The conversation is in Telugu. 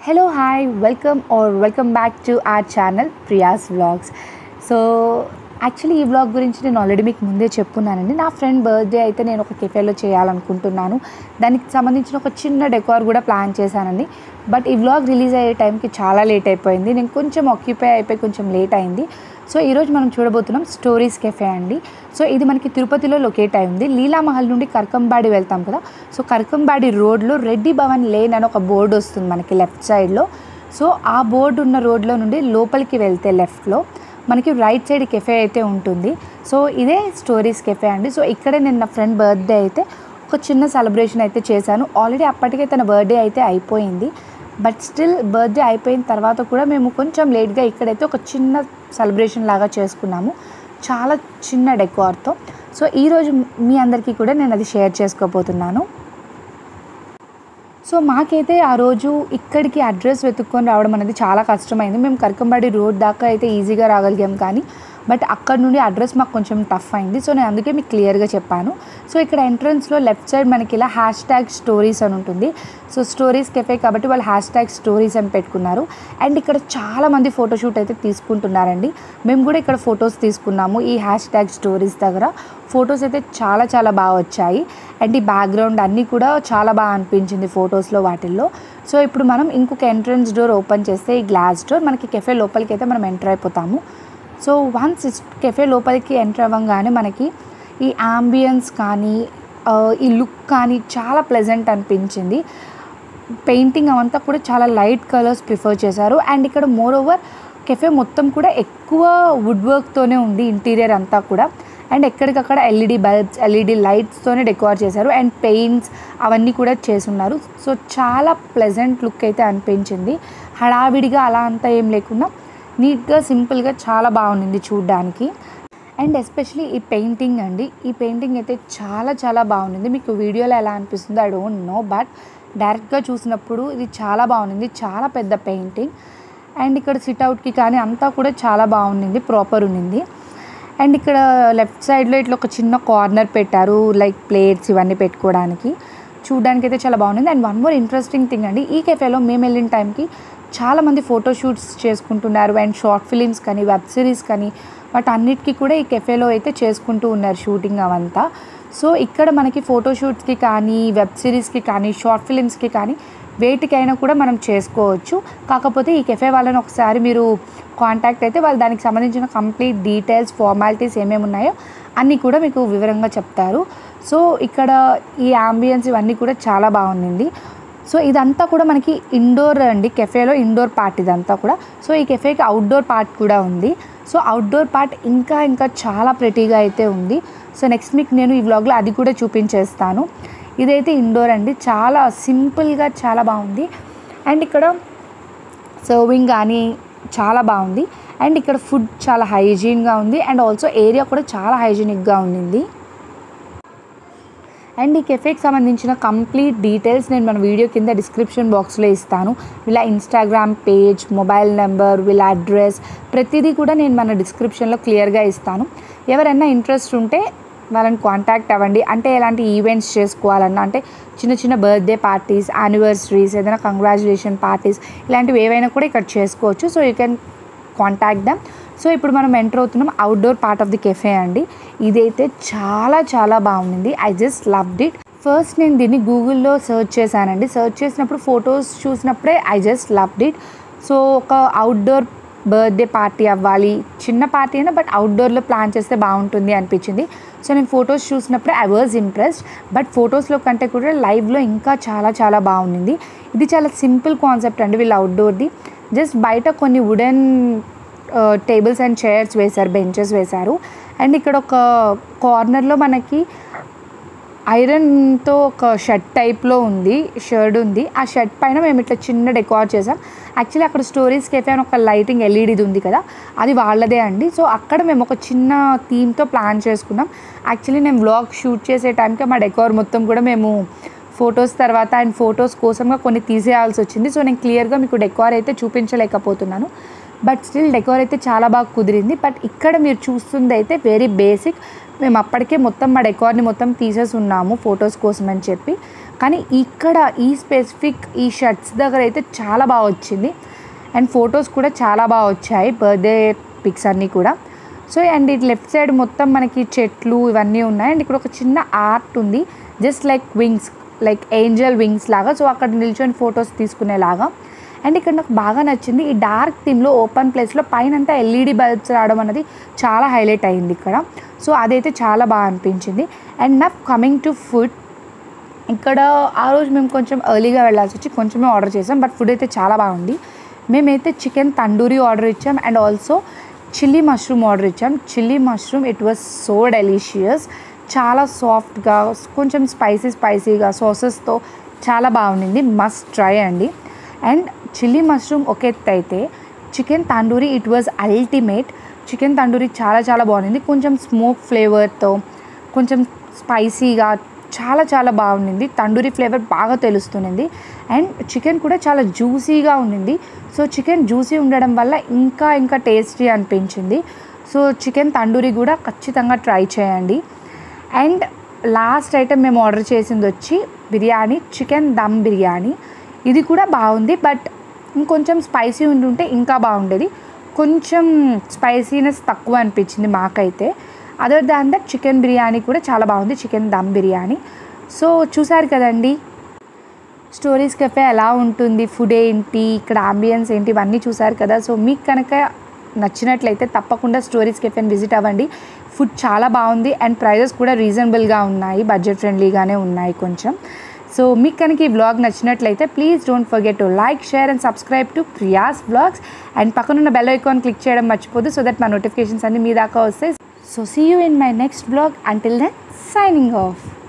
Hello hi welcome our welcome back to our channel Priya's vlogs so actually ఈ వ్లాగ్ గురించి నేను ఆల్రెడీ మీకు ముందే చెప్పున్నానండి నా ఫ్రెండ్ బర్త్డే అయితే నేను ఒక కెఫేలో చేయాలనుకుంటున్నాను దానికి సంబంధించిన ఒక చిన్న డెకార్ కూడా ప్లాన్ చేశానండి బట్ ఈ వ్లాగ్ రిలీజ్ అయ్యే టైంకి చాలా లేట్ అయిపోయింది నేను కొంచెం ఆక్యుపై అయిపోయి కొంచెం లేట్ అయింది సో ఈరోజు మనం చూడబోతున్నాం స్టోరీస్ కెఫే అండి సో ఇది మనకి తిరుపతిలో లొకేట్ అయింది లీలామహల్ నుండి కర్కంబాడి వెళ్తాం కదా సో కర్కంబాడి రోడ్లో రెడ్డి భవన్ లేన్ అని ఒక బోర్డు వస్తుంది మనకి లెఫ్ట్ సైడ్లో సో ఆ బోర్డు ఉన్న రోడ్లో నుండి లోపలికి వెళ్తే లెఫ్ట్లో మనకి రైట్ సైడ్ కెఫే అయితే ఉంటుంది సో ఇదే స్టోరీస్ కెఫే అండి సో ఇక్కడే నేను నా ఫ్రెండ్ బర్త్డే అయితే ఒక చిన్న సెలబ్రేషన్ అయితే చేశాను ఆల్రెడీ అప్పటికే తన బర్త్డే అయితే అయిపోయింది బట్ స్టిల్ బర్త్డే అయిపోయిన తర్వాత కూడా మేము కొంచెం లేట్గా ఇక్కడైతే ఒక చిన్న సెలబ్రేషన్ లాగా చేసుకున్నాము చాలా చిన్న డెకోర్తో సో ఈరోజు మీ అందరికీ కూడా నేను అది షేర్ చేసుకోబోతున్నాను సో మాకైతే ఆ రోజు ఇక్కడికి అడ్రస్ వెతుక్కొని రావడం అనేది చాలా కష్టమైంది మేము కరకంబాడి రోడ్ దాకా అయితే ఈజీగా రాగలిగాం కానీ బట్ అక్కడ నుండి అడ్రస్ మాకు కొంచెం టఫ్ అయింది సో నేను అందుకే మీకు క్లియర్గా చెప్పాను సో ఇక్కడ ఎంట్రన్స్లో లెఫ్ట్ సైడ్ మనకి ఇలా హ్యాష్ ట్యాగ్ స్టోరీస్ అని ఉంటుంది సో స్టోరీస్ కెఫే కాబట్టి వాళ్ళు హ్యాష్ ట్యాగ్ స్టోరీస్ అని పెట్టుకున్నారు అండ్ ఇక్కడ చాలామంది ఫోటోషూట్ అయితే తీసుకుంటున్నారండి మేము కూడా ఇక్కడ ఫొటోస్ తీసుకున్నాము ఈ హ్యాష్ ట్యాగ్ స్టోరీస్ దగ్గర ఫొటోస్ అయితే చాలా చాలా బాగా వచ్చాయి అండ్ ఈ బ్యాక్గ్రౌండ్ అన్నీ కూడా చాలా బాగా అనిపించింది ఫొటోస్లో వాటిల్లో సో ఇప్పుడు మనం ఇంకొక ఎంట్రన్స్ డోర్ ఓపెన్ చేస్తే ఈ గ్లాస్ డోర్ మనకి కెఫే లోపలికి అయితే మనం ఎంటర్ అయిపోతాము సో వన్స్ కెఫే లోపలికి ఎంటర్ అవ్వగానే మనకి ఈ ఆంబియన్స్ కానీ ఆ, ఈ లుక్ కానీ చాలా ప్లెజెంట్ అనిపించింది పెయింటింగ్ అవంతా కూడా చాలా లైట్ కలర్స్ ప్రిఫర్ చేశారు అండ్ ఇక్కడ మోర్ ఓవర్ కెఫే మొత్తం కూడా ఎక్కువ వుడ్ వర్క్తోనే ఉంది ఇంటీరియర్ అంతా కూడా అండ్ ఎక్కడికక్కడ ఎల్ఈడి బల్బ్స్ ఎల్ఈడి లైట్స్తోనే డెకోర్ చేశారు అండ్ పెయింట్స్ అవన్నీ కూడా చేసున్నారు సో చాలా ప్లెజెంట్ లుక్ అయితే అనిపించింది హడావిడిగా అలా అంతా ఏం లేకుండా నీట్గా సింపుల్గా చాలా బాగుంది చూడ్డానికి అండ్ ఎస్పెషలీ ఈ పెయింటింగ్ అండి ఈ పెయింటింగ్ అయితే చాలా చాలా బాగుంది మీకు వీడియోలో ఎలా అనిపిస్తుందో ఐ డోంట్ నో బట్ డైరెక్ట్గా చూసినప్పుడు ఇది చాలా బాగుంది చాలా పెద్ద పెయింటింగ్ అండ్ ఇక్కడ సిట్అవుట్కి కానీ అంతా కూడా చాలా బాగుంది ప్రాపర్ ఉన్నింది అండ్ ఇక్కడ లెఫ్ట్ సైడ్లో ఇట్లా ఒక చిన్న కార్నర్ పెట్టారు లైక్ ప్లేట్స్ ఇవన్నీ పెట్టుకోవడానికి చూడడానికి అయితే చాలా బాగుంది and one more interesting thing అండి ఈ కెఫేలో మేము వెళ్ళిన టైంకి చాలామంది ఫోటోషూట్స్ చేసుకుంటున్నారు అండ్ షార్ట్ ఫిలిమ్స్ కానీ వెబ్ సిరీస్ కానీ వాటి అన్నిటికీ కూడా ఈ కెఫేలో అయితే చేసుకుంటూ ఉన్నారు షూటింగ్ అవంతా సో ఇక్కడ మనకి ఫోటోషూట్స్కి కానీ వెబ్ సిరీస్కి కానీ షార్ట్ ఫిలిమ్స్కి కానీ వేటికైనా కూడా మనం చేసుకోవచ్చు కాకపోతే ఈ కెఫే వాళ్ళని ఒకసారి మీరు కాంటాక్ట్ అయితే వాళ్ళు దానికి సంబంధించిన కంప్లీట్ డీటెయిల్స్ ఫార్మాలిటీస్ ఏమేమి ఉన్నాయో అన్నీ కూడా మీకు వివరంగా చెప్తారు సో ఇక్కడ ఈ అంబియన్స్ ఇవన్నీ కూడా చాలా బాగుంది సో ఇదంతా కూడా మనకి ఇండోర్ అండి కెఫేలో ఇండోర్ పార్ట్ ఇదంతా కూడా సో ఈ కెఫేకి అవుట్డోర్ పార్ట్ కూడా ఉంది సో అవుట్డోర్ పార్ట్ ఇంకా ఇంకా చాలా ప్రెటీగా అయితే ఉంది సో నెక్స్ట్ మీకు నేను ఈ వ్లాగ్లో అది కూడా చూపించేస్తాను ఇదైతే ఇండోర్ అండి చాలా సింపుల్గా చాలా బాగుంది అండ్ ఇక్కడ సర్వింగ్ కానీ చాలా బాగుంది అండ్ ఇక్కడ ఫుడ్ చాలా హైజీన్గా ఉంది అండ్ ఆల్సో ఏరియా కూడా చాలా హైజీనిక్గా ఉండింది అండ్ ఈ కెఫేకి సంబంధించిన కంప్లీట్ డీటెయిల్స్ నేను మన వీడియో కింద డిస్క్రిప్షన్ బాక్స్లో ఇస్తాను వీళ్ళ ఇన్స్టాగ్రామ్ పేజ్ మొబైల్ నెంబర్ వీళ్ళ అడ్రస్ ప్రతిదీ కూడా నేను మన డిస్క్రిప్షన్లో క్లియర్గా ఇస్తాను ఎవరైనా ఇంట్రెస్ట్ ఉంటే వాళ్ళని కాంటాక్ట్ అవ్వండి అంటే ఎలాంటి ఈవెంట్స్ చేసుకోవాలన్నా అంటే చిన్న చిన్న బర్త్డే పార్టీస్ యానివర్సరీస్ ఏదైనా కంగ్రాచులేషన్ పార్టీస్ ఇలాంటివి ఏవైనా కూడా ఇక్కడ చేసుకోవచ్చు so you can contact them so ఇప్పుడు మనం ఎంటర్ అవుతున్నాం outdoor part of the cafe అండి ఇదైతే చాలా చాలా బాగుంది I just loved it first నేను దీన్ని గూగుల్లో సెర్చ్ చేశానండి సెర్చ్ చేసినప్పుడు ఫొటోస్ చూసినప్పుడే I just loved it so ఒక అవుట్డోర్ బర్త్డే పార్టీ అవ్వాలి చిన్న పార్టీ అయినా బట్ అవుట్డోర్లో ప్లాన్ చేస్తే బాగుంటుంది అనిపించింది సో నేను ఫొటోస్ చూసినప్పుడే ఐ వాజ్ ఇంప్రెస్డ్ బట్ ఫొటోస్లో కంటే కూడా లైవ్లో ఇంకా చాలా చాలా బాగుంది ఇది చాలా సింపుల్ కాన్సెప్ట్ అండి వీళ్ళు అవుట్డోర్ది జస్ట్ బయట కొన్ని వుడెన్ టేబుల్స్ అండ్ చైర్స్ వేశారు బెంచెస్ వేశారు అండ్ ఇక్కడ ఒక కార్నర్లో మనకి ఐరన్తో ఒక షర్ట్ టైప్లో ఉంది షర్ట్ ఉంది ఆ షర్ట్ పైన మేము ఇట్లా చిన్న డెకార్ చేసాం యాక్చువల్లీ అక్కడ స్టోరీస్ కెఫే అని ఒక లైటింగ్ ఎల్ఈడిది ఉంది కదా అది వాళ్ళదే అండి సో అక్కడ మేము ఒక చిన్న థీమ్తో ప్లాన్ చేసుకున్నాం యాక్చువల్లీ నేను వ్లాగ్ షూట్ చేసే టైంకి మా డెకార్ మొత్తం కూడా మేము ఫొటోస్ తర్వాత అండ్ ఫొటోస్ కోసంగా కొన్ని తీసేయాల్సి వచ్చింది సో నేను క్లియర్గా మీకు డెకార్ అయితే చూపించలేకపోతున్నాను బట్ స్టిల్ డెకోర్ అయితే చాలా బాగా కుదిరింది బట్ ఇక్కడ మీరు చూస్తుంది అయితే వెరీ బేసిక్ మేము అప్పటికే మొత్తం మా డెకార్ని మొత్తం తీసేసి ఉన్నాము ఫొటోస్ కోసం అని చెప్పి కానీ ఇక్కడ ఈ స్పెసిఫిక్ ఈ షర్ట్స్ దగ్గర అయితే చాలా బాగా వచ్చింది అండ్ ఫొటోస్ కూడా చాలా బాగా వచ్చాయి బర్త్డే పిక్స్ అన్నీ కూడా సో అండ్ ఇటు లెఫ్ట్ సైడ్ మొత్తం మనకి చెట్లు ఇవన్నీ ఉన్నాయి అండ్ ఇక్కడ ఒక చిన్న ఆర్ట్ ఉంది just like wings like angel wings లాగా సో అక్కడ నిల్చొని ఫొటోస్ తీసుకునేలాగా అండ్ ఇక్కడ నాకు బాగా నచ్చింది ఈ డార్క్ థీమ్లో ఓపెన్ ప్లేస్లో పైన అంతా ఎల్ఈడి బల్బ్స్ రావడం అనేది చాలా హైలైట్ అయింది ఇక్కడ సో అదైతే చాలా బాగా అనిపించింది అండ్ నా కమింగ్ టు ఫుడ్ ఇక్కడ ఆ రోజు మేము కొంచెం ఎర్లీగా వెళ్ళాల్సి వచ్చి కొంచెమే ఆర్డర్ చేసాం బట్ ఫుడ్ అయితే చాలా బాగుంది మేమైతే చికెన్ తండూరి ఆర్డర్ ఇచ్చాం and also chilli mushroom order ఇచ్చాం chilli mushroom it was so delicious చాలా సాఫ్ట్గా కొంచెం స్పైసీ స్పైసీగా సాసెస్తో చాలా బాగుంది మస్ట్ ట్రై అండి అండ్ చిల్లీ మష్రూమ్ ఒక ఎత్తు అయితే chicken tandoori it was ultimate chicken tandoori చాలా చాలా బాగుంది కొంచెం స్మోక్ ఫ్లేవర్తో కొంచెం స్పైసీగా చాలా చాలా బాగుండింది తండూరి ఫ్లేవర్ బాగా తెలుస్తుంది అండ్ చికెన్ కూడా చాలా జ్యూసీగా ఉండింది సో చికెన్ జ్యూసీ ఉండడం వల్ల ఇంకా ఇంకా టేస్టీ అనిపించింది సో చికెన్ తండూరి కూడా ఖచ్చితంగా ట్రై చేయండి అండ్ లాస్ట్ ఐటెం మేము ఆర్డర్ చేసింది వచ్చి బిర్యానీ చికెన్ దమ్ బిర్యానీ ఇది కూడా బాగుంది బట్ ఇంకొంచెం స్పైసీ ఉండుంటే ఇంకా బాగుండేది కొంచెం స్పైసీనెస్ తక్కువ అనిపించింది మాకైతే other than that chicken biryani కూడా చాలా బాగుంది చికెన్ దమ్ బిర్యానీ సో చూసారు కదండి స్టోరీస్ కెఫే ఎలా ఉంటుంది ఫుడ్ ఏంటి ఇక్కడ అంబియన్స్ ఏంటి ఇవన్నీ చూసారు కదా సో మీకు కనుక నచ్చినట్లయితే తప్పకుండా స్టోరీస్ కెఫేని విజిట్ అవ్వండి ఫుడ్ చాలా బాగుంది అండ్ ప్రైజెస్ కూడా రీజనబుల్గా ఉన్నాయి బడ్జెట్ ఫ్రెండ్లీగానే ఉన్నాయి కొంచెం సో మీకు కనుక ఈ వ్లాగ్ నచ్చినట్లయితే please don't forget to like share and subscribe to Priya's vlogs and పక్కనున్న బెల్ ఐకాన్ క్లిక్ చేయడం మర్చిపోదు సో దట్ మా నోటిఫికేషన్స్ అన్ని మీ దాకా వస్తాయి so see you in my next vlog until then signing off.